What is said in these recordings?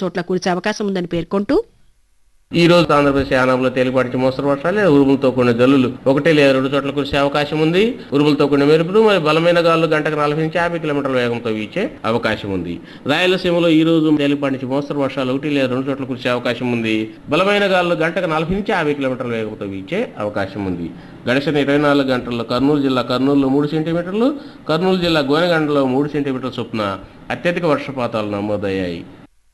చోట్ల కురిసే అవకాశం ఉందని పేర్కొంటూ ఈ రోజు ఆంధ్రప్రదేశ్ యానంలో తేలిపాటి మోస్తరు వర్షాలు లేదా ఉరుములతో కూడిన జల్లులు ఒకటి లేదా రెండు చోట్ల కురిసే అవకాశం ఉంది ఉరుములతో కూడిన మెరుపులు మరి బలమైన గాలులు గంటకు నలభై నుంచి యాభై కిలోమీటర్ల వేగంతో వీచే అవకాశం ఉంది రాయలసీమలో ఈ రోజు తేలిపాటి నుంచి మోస్తరు వర్షాలు ఒకటి లేదా రెండు చోట్ల కురిసే అవకాశం ఉంది బలమైన గాలులు గంటకు నలభై నుంచి యాభై కిలోమీటర్ల వేగంతో వీచే అవకాశం ఉంది గడిచిన ఇరవై నాలుగు గంటల్లో కర్నూలు జిల్లా కర్నూలులో మూడు సెంటీమీటర్లు కర్నూలు జిల్లా గోనెగండలో మూడు సెంటీమీటర్ల చొప్పున అత్యధిక వర్షపాతాలు నమోదయ్యాయి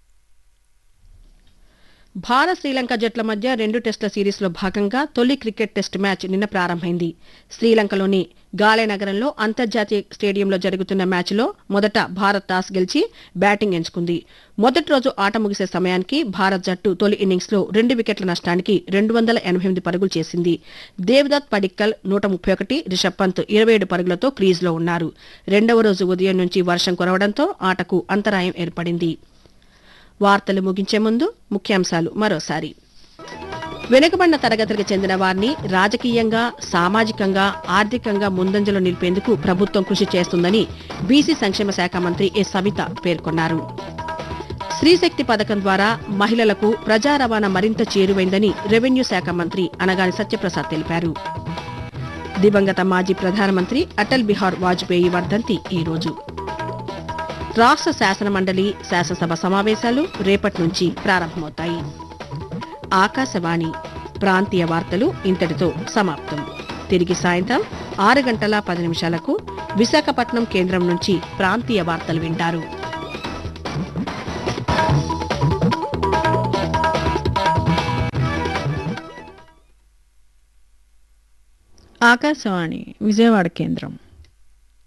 భారత్ శ్రీలంక జట్ల మధ్య రెండు టెస్టుల సిరీస్లో భాగంగా తొలి క్రికెట్ టెస్ట్ మ్యాచ్ నిన్న ప్రారంభమైంది శ్రీలంకలోని గాలే నగరంలో అంతర్జాతీయ స్టేడియంలో జరుగుతున్న మ్యాచ్లో మొదట భారత్ టాస్ గెలిచి బ్యాటింగ్ ఎంచుకుంది మొదటి రోజు ఆట ముగిసే సమయానికి భారత్ జట్టు తొలి ఇన్నింగ్స్లో రెండు వికెట్ల నష్టానికి రెండు వందల ఎనభై ఎనిమిది పరుగులు చేసింది దేవదత్ పడిక్కల్ నూట ముప్పై ఒకటి రిషబ్ పంత్ ఇరవై ఏడు పరుగులతో క్రీజ్లో ఉన్నారు రెండవ రోజు ఉదయం నుంచి వర్షం కురవడంతో ఆటకు అంతరాయం ఏర్పడింది వార్తలు ముగించే ముందు ముఖ్యాంశాలు మరోసారి వెనుకబడిన తరగతులకు చెందిన వారిని రాజకీయంగా సామాజికంగా ఆర్థికంగా ముందంజలో నిలిపేందుకు ప్రభుత్వం కృషి చేస్తుందని బీసీ సంక్షేమ శాఖ మంత్రి ఎస్ సవిత పేర్కొన్నారు స్త్రీశక్తి పథకం ద్వారా మహిళలకు ప్రజా రవాణా మరింత చేరువైందని రెవెన్యూ శాఖ మంత్రి అనగాని సత్యప్రసాద్ తెలిపారు దివంగత మాజీ ప్రధానమంత్రి అటల్ బిహార్ వాజ్పేయి వర్ధంతి ఈ రోజు రాష్ట్ర శాసన మండలి శాసనసభ సమావేశాలు రేపటి నుంచి ప్రారంభమవుతాయి ఆకాశవాణి ప్రాంతీయ వార్తలు ఇంతటితో సమాప్తం తిరిగి సాయంత్రం ఆరు గంటల పది నిమిషాలకు విశాఖపట్నం కేంద్రం నుంచి ప్రాంతీయ వార్తలు వింటారు ఆకాశవాణి విజయవాడ కేంద్రం